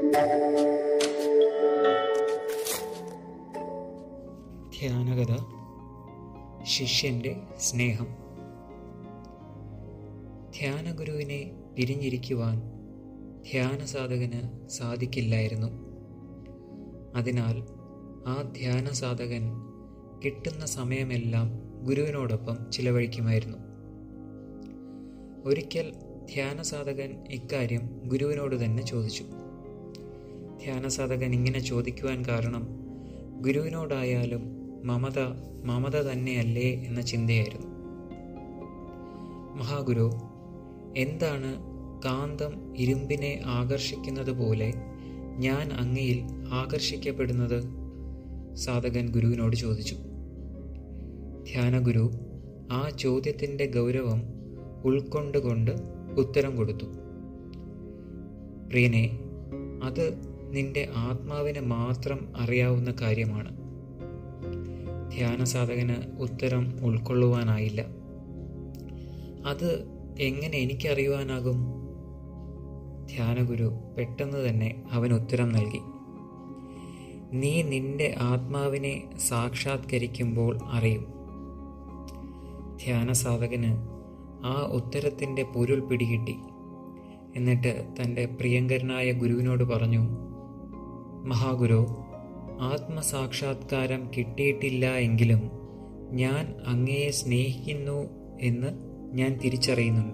ധ്യാനകഥ ശിഷ്യന്റെ സ്നേഹം ധ്യാനഗുരുവിനെ പിരിഞ്ഞിരിക്കുവാൻ ധ്യാനസാധകന് സാധിക്കില്ലായിരുന്നു അതിനാൽ ആ ധ്യാനസാധകൻ കിട്ടുന്ന സമയമെല്ലാം ഗുരുവിനോടൊപ്പം ചിലവഴിക്കുമായിരുന്നു ഒരിക്കൽ ധ്യാനസാധകൻ ഇക്കാര്യം ഗുരുവിനോട് തന്നെ ചോദിച്ചു ധ്യാനസാധകൻ ഇങ്ങനെ ചോദിക്കുവാൻ കാരണം ഗുരുവിനോടായാലും മമത മമത തന്നെയല്ലേ എന്ന ചിന്തയായിരുന്നു മഹാഗുരു എന്താണ് കാന്തം ഇരുമ്പിനെ ആകർഷിക്കുന്നത് പോലെ ഞാൻ അങ്ങയിൽ ആകർഷിക്കപ്പെടുന്നത് സാധകൻ ഗുരുവിനോട് ചോദിച്ചു ധ്യാനഗുരു ആ ചോദ്യത്തിൻ്റെ ഗൗരവം ഉൾക്കൊണ്ടുകൊണ്ട് ഉത്തരം കൊടുത്തു പ്രിയനെ അത് നിന്റെ ആത്മാവിന് മാത്രം അറിയാവുന്ന കാര്യമാണ് ധ്യാനസാധകന് ഉത്തരം ഉൾക്കൊള്ളുവാനായില്ല അത് എങ്ങനെ എനിക്കറിയുവാനാകും ധ്യാനഗുരു പെട്ടെന്ന് തന്നെ അവൻ ഉത്തരം നൽകി നീ നിന്റെ ആത്മാവിനെ സാക്ഷാത്കരിക്കുമ്പോൾ അറിയും ധ്യാനസാധകന് ആ ഉത്തരത്തിൻ്റെ പൊരുൾ പിടികിട്ടി എന്നിട്ട് തൻ്റെ പ്രിയങ്കരനായ ഗുരുവിനോട് പറഞ്ഞു മഹാഗുരു ആത്മസാക്ഷാത്കാരം കിട്ടിയിട്ടില്ല എങ്കിലും ഞാൻ അങ്ങയെ സ്നേഹിക്കുന്നു എന്ന് ഞാൻ തിരിച്ചറിയുന്നുണ്ട്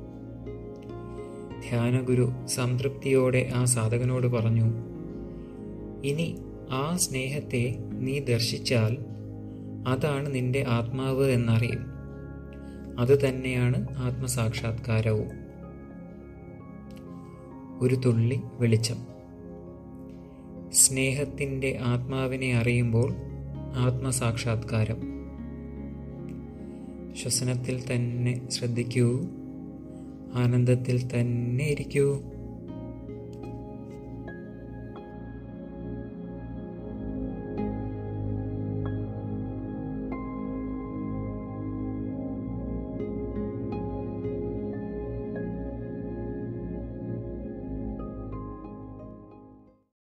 ധ്യാനഗുരു സംതൃപ്തിയോടെ ആ സാധകനോട് പറഞ്ഞു ഇനി ആ സ്നേഹത്തെ നീ ദർശിച്ചാൽ അതാണ് നിന്റെ ആത്മാവ് എന്നറിയും അത് തന്നെയാണ് ആത്മസാക്ഷാത്കാരവും ഒരു തുള്ളി വെളിച്ചം സ്നേഹത്തിൻ്റെ ആത്മാവിനെ അറിയുമ്പോൾ ആത്മസാക്ഷാത്കാരം ശ്വസനത്തിൽ തന്നെ ശ്രദ്ധിക്കൂ ആനന്ദത്തിൽ തന്നെ ഇരിക്കൂ